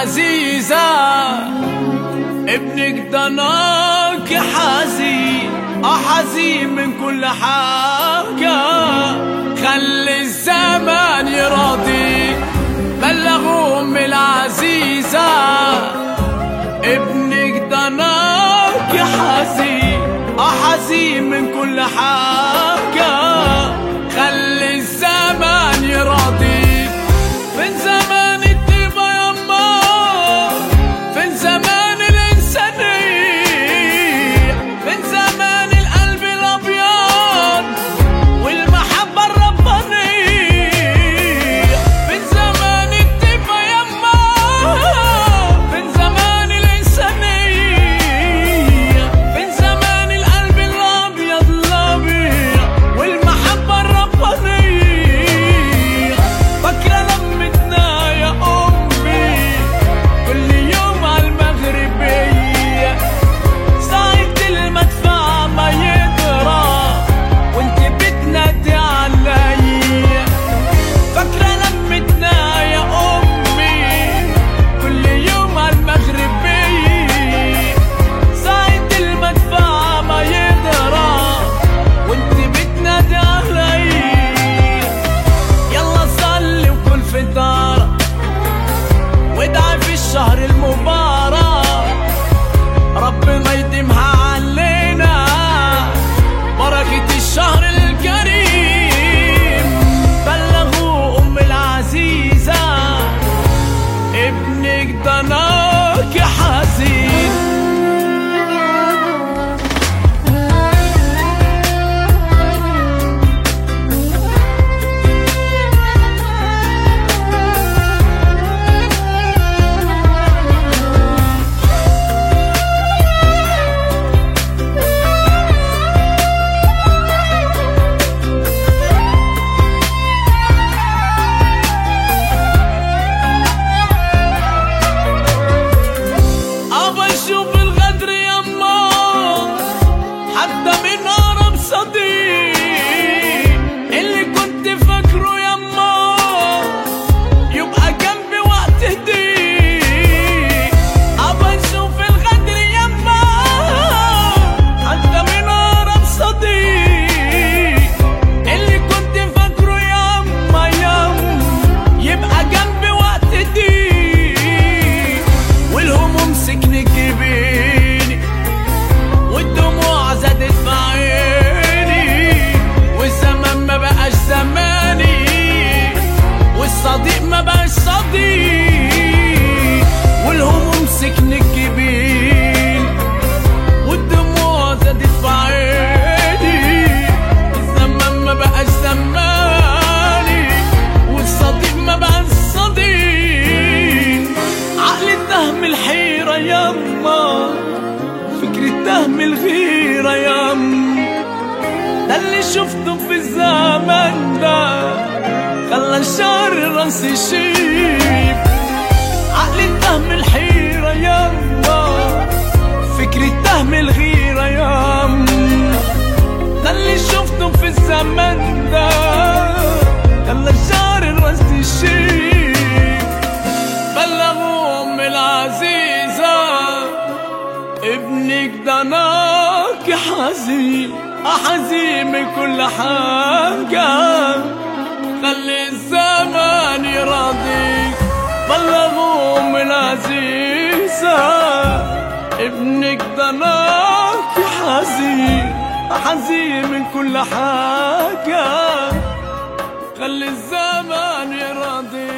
العزيزة ابنك ضناك حزين اه حزين من كل حاجة خلي الزمان يراضيك بلغ أم العزيزة ابنك ضناك حزين اه حزين من كل حاجة خلي الزمان يراضيك فين زمان الطيبة يما فين زمان الإنسانية فين زمان القلب الأبيض والمحبة الربانية فين زمان الطيبة يما فين زمان الإنسانية فين زمان القلب الأبيض الأبيض والمحبة الربانية فاكرة لمتنا يا أمي كل يوم على المغربية ساعة المدفع ما يضرب وانت بتنادي عليا فاكرة لمتنا يا أمي كل يوم على المغربية ساعة المدفع ما يضرب وانت بتنادي عليا يلا صلي وكل فطارك وادعي في الشهر المبارك ربنا يديمها علينا بركة الشهر الكريم بلغوا أم العزيزة ابنك ضناك حزين أبى أشوف الغدر يما حتى من أقرب صديق اللي كنت فاكره يما يبقى جنبي وقت هديك أبى أشوف الغدر يما حتى من أقرب صديق اللي كنت فاكره يما يما يبقى جنبي وقت هديك والهموم سكنت جبيني والدموع زادت في عيني والزمان ما بقاش زماني والصديق ما بقاش صديق والهموم سكنت جبيني والدموع زادت في عيني الزمان ما بقاش زماني والصديق ما بقاش صديق عقلي اتهم الحيرة يما فكري اتهم الغيرة يما ده اللي شفته في الزمن ده خلى الشعر راسي يشيب عقلي اتهم الحيرة يما فكري اتهم الغيرة يما ده اللي شفته في الزمن ده خلى الشعر راسي يشيب بلغوا أم العزيزة ابنك ضناك حزين أحزين من كل حاجة خلي الزمان يراضيك بلغوا أم العزيزة ابنك ضناك حزين حزين من كل حاجة خلي الزمان يراضيك